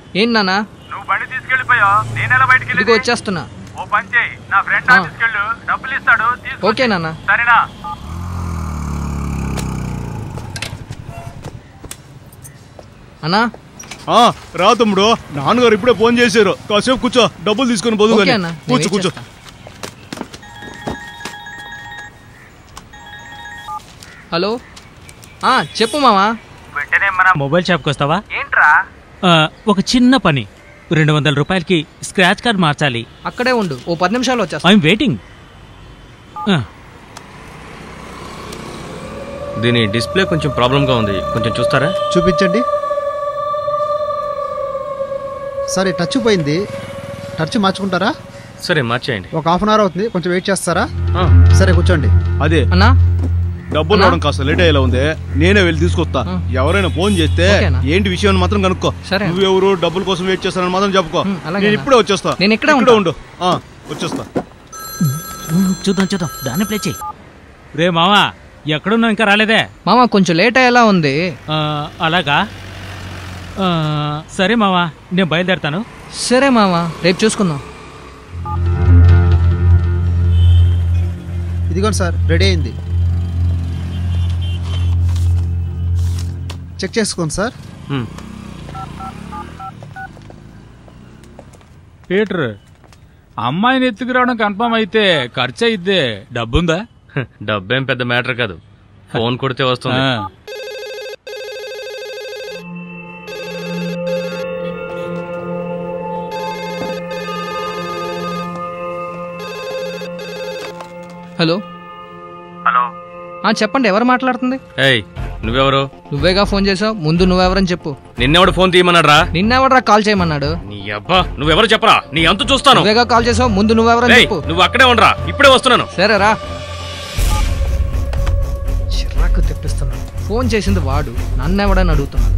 ఏంటి నాన్న నువ్వు బండి తీసుకెళ్ళిపోయా నేను ఎలా బయటికి ఇదిగో వచ్చేస్తున్నా ఓ పని చేయి నా ఫ్రెండ్ ఆ. తీసుకెళ్ళు డబ్బులు ఇస్తాడు తీసుకో ఓకే నాన్న సరేనా అన్నా ఆ, రా తమ్ముడు నాన్నగారు ఇప్పుడే ఫోన్ చేశారు కాసేపు కూర్చో డబ్బులు తీసుకొని పోదు ఓకే కానీ అన్న నేను కూర్చో వెయిట్ కూర్చో చేస్తా. హలో ఆ చెప్పు మామా వెంటనే మన మొబైల్ షాప్కి వస్తావా ఏంట్రా ఆ, ఒక చిన్న పని రెండు వందల రూపాయలకి స్క్రాచ్ కార్డ్ మార్చాలి అక్కడే ఉండు ఓ పది నిమిషాలు వచ్చేస్తా ఐఎమ్ వెయిటింగ్ దీని డిస్ప్లే కొంచెం ప్రాబ్లంగా ఉంది కొంచెం చూస్తారా చూపించండి సరే టచ్ పోయింది టచ్ మార్చుకుంటారా సరే మార్చేయండి ఒక హాఫ్ అన్ అవర్ అవుతుంది కొంచెం వెయిట్ చేస్తారా ఆ, సరే కూర్చోండి అదే అన్నా డబ్బులు అన్నా? రావడం కాస్త లేట్ అయ్యేలా ఉంది నేనే వెళ్ళి తీసుకొస్తా ఆ. ఎవరైనా ఫోన్ చేస్తే ఓకేనా? ఏంటి విషయం అని మాత్రం కనుక్కో సరే. నువ్వెవరు డబ్బుల కోసం వెయిట్ చేస్తానని మాత్రం చెప్పుకో ఉమ్, అలాగే నేను అన్నా. ఇప్పుడే వచ్చేస్తా నేను ఇక్కడే ఇక్కడే ఉంటా. ఉండు ఆ, వచ్చేస్తా చూద్దాం చూద్దాం దాన్ని ప్లే చేయి రే మావా ఎక్కడున్నావు ఇంకా రాలేదే మామా కొంచెం లేట్ అయ్యేలా ఉంది ఆ, అలాగా ఆ, సరే మావా నేను బయలుదేరతాను సరే మామా రేపు చూసుకుందాం ఇదిగోండి సార్ రెడీ అయింది చెక్ చేసుకోండి సార్ ఉమ్. పీటర్ అమ్మాయిని ఎత్తుకురావడం కన్ఫర్మ్ అయితే ఖర్చు అయిద్దే డబ్బుందా హ, డబ్బేం పెద్ద మ్యాటర్ కాదు ఫోన్ కొడితే వస్తుంది ఆ. హలో హలో ఆ చెప్పండి ఎవరు మాట్లాడుతుంది ఏయ్ నువ్వెవరు నువ్వేగా ఫోన్ చేసావు ముందు నువ్వెవరని చెప్పు నిన్నెవడు ఫోన్ తీయమన్నాడ్రా నిన్నెవడరా కాల్ చేయమన్నాడు నీ అబ్బా నువ్వెవరు చెప్పరా నీ అంతు చూస్తాను నువ్వేగా కాల్ చేసావు ముందు నువ్వెవరని ఏయ్, చెప్పు నువ్వు అక్కడే ఉండరా ఇప్పుడే వస్తున్నాను సరే రా చిరాకు తెప్పిస్తున్నాడు ఫోన్ చేసింది వాడు నన్నెవడని అడుగుతున్నాడు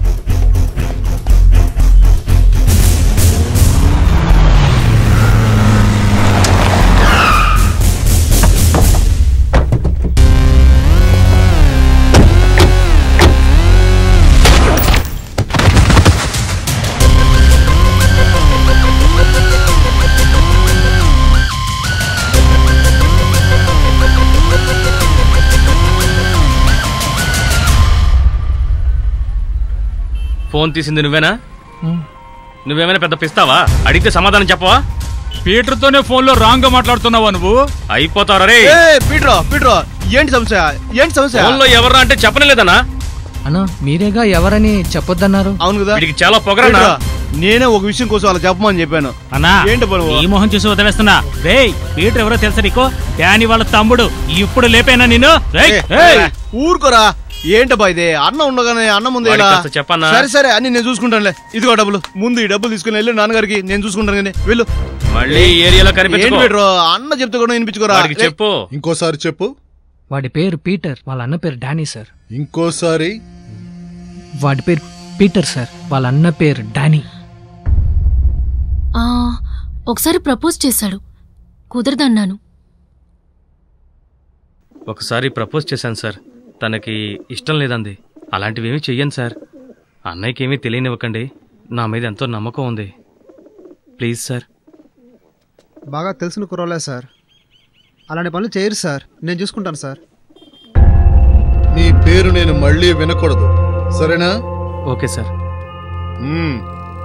ఫోన్ తీసింది నువ్వేనా నువ్వేమైనా పెద్ద పిస్తావా అడిగితే సమాధానం చెప్పవా పీటర్తోనే ఫోన్లో రాంగ్ గా మాట్లాడుతున్నావా నువ్వు అయిపోతావరా రే ఏ పీట్రో పీట్రో ఏంటి సమస్య ఏంటి సమస్య ఫోన్ లో ఎవరా అంటే చెప్పలేదన్నా అన్నా మీరేగా ఎవరని చెప్పొద్దన్నారు అవును కదా వీడికి చాలా పొగరన్నా పీట్రో, నేనే ఒక విషయం కోసం అలా చెప్పమని చెప్పాను అన్నా ఏంటి పరువు? ఈ మొహం చూసి వదిలేస్తున్నా రే పీటర్ ఎవరో తెలుసా నీకు డానీ వాళ్ళ తమ్ముడు ఇప్పుడు లేపేనా నిన్ను రేయ్, ఏ, ఏయ్. ఊరుకోరా ఏంటబ్బా ఇది అన్న ఉండగానే అన్న ముందు వాడికి ఎలా? కాస్త చెప్పన్నా? సరే సరే అన్ని నేను చూసుకుంటానులే ఇదిగో డబ్బులు ముందు ఈ డబ్బులు తీసుకుని వెళ్ళి నాన్నగారికి నేను చూసుకుంటాను కానీ వెళ్ళు మళ్ళీ ఈ ఏరియాలో ఏంటి కనిపించుకో పీట్రో అన్న చెప్తే కూడా వినిపించుకోరా వాడికి చెప్పు ఇంకోసారి చెప్పు వాడి పేరు పీటర్ వాళ్ళ అన్న పేరు డానీ సార్ ఇంకోసారి వాడి పేరు పీటర్ సార్ వాళ్ళ అన్న పేరు డానీ ఆ, ఒకసారి ప్రపోజ్ చేశాడు కుదరదన్నాను ఒకసారి ప్రపోజ్ చేశాను సార్ తనకి ఇష్టం లేదంది అలాంటివి ఏమీ చెయ్యను సార్ అన్నయ్యకి ఏమీ తెలియనివ్వకండి నా మీద ఎంతో నమ్మకం ఉంది ప్లీజ్ సార్ బాగా తెలిసిన కుర్రోలే సార్ అలాంటి పనులు చేయరు సార్ నేను చూసుకుంటాను సార్ నీ పేరు నేను మళ్ళీ వినకూడదు సరేనా ఓకే సార్ మ్మ్.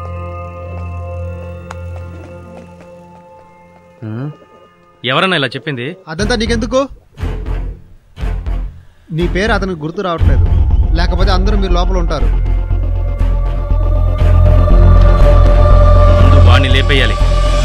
ఆ? ఎవరన్నా ఇలా చెప్పింది అదంతా నీకెందుకు నీ పేరు అతనికి గుర్తు రావట్లేదు లేకపోతే అందరూ మీరు లోపల ఉంటారు ముందు వాడిని లేపేయాలి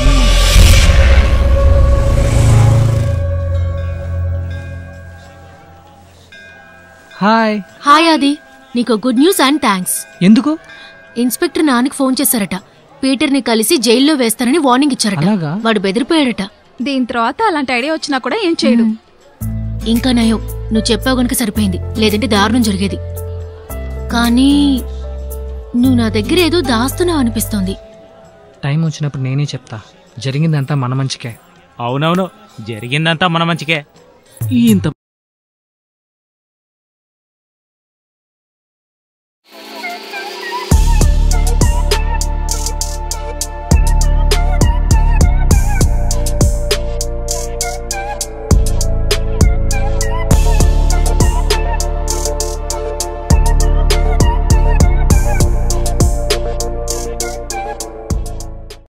హాయ్ హాయ్ ఆది నీకు గుడ్ న్యూస్ అండ్ థ్యాంక్స్ ఎందుకు ఇన్స్పెక్టర్ నాన్నకి ఫోన్ చేశారట పీటర్ని కలిసి జైల్లో వేస్తానని వార్నింగ్ ఇచ్చారట అలాగా? వాడు బెదిరిపోయాడట దీని తర్వాత అలాంటి ఐడియా వచ్చినా కూడా ఏం చేయడు ఇంకా నయం నువ్వు చెప్పావు గనుక సరిపోయింది లేదంటే దారుణం జరిగేది కానీ నువ్వు నా దగ్గర ఏదో దాస్తున్నావు అనిపిస్తోంది టైం వచ్చినప్పుడు నేనే చెప్తా జరిగిందంతా మన మంచికే అవునవును జరిగిందంతా మన మంచికే ఇంత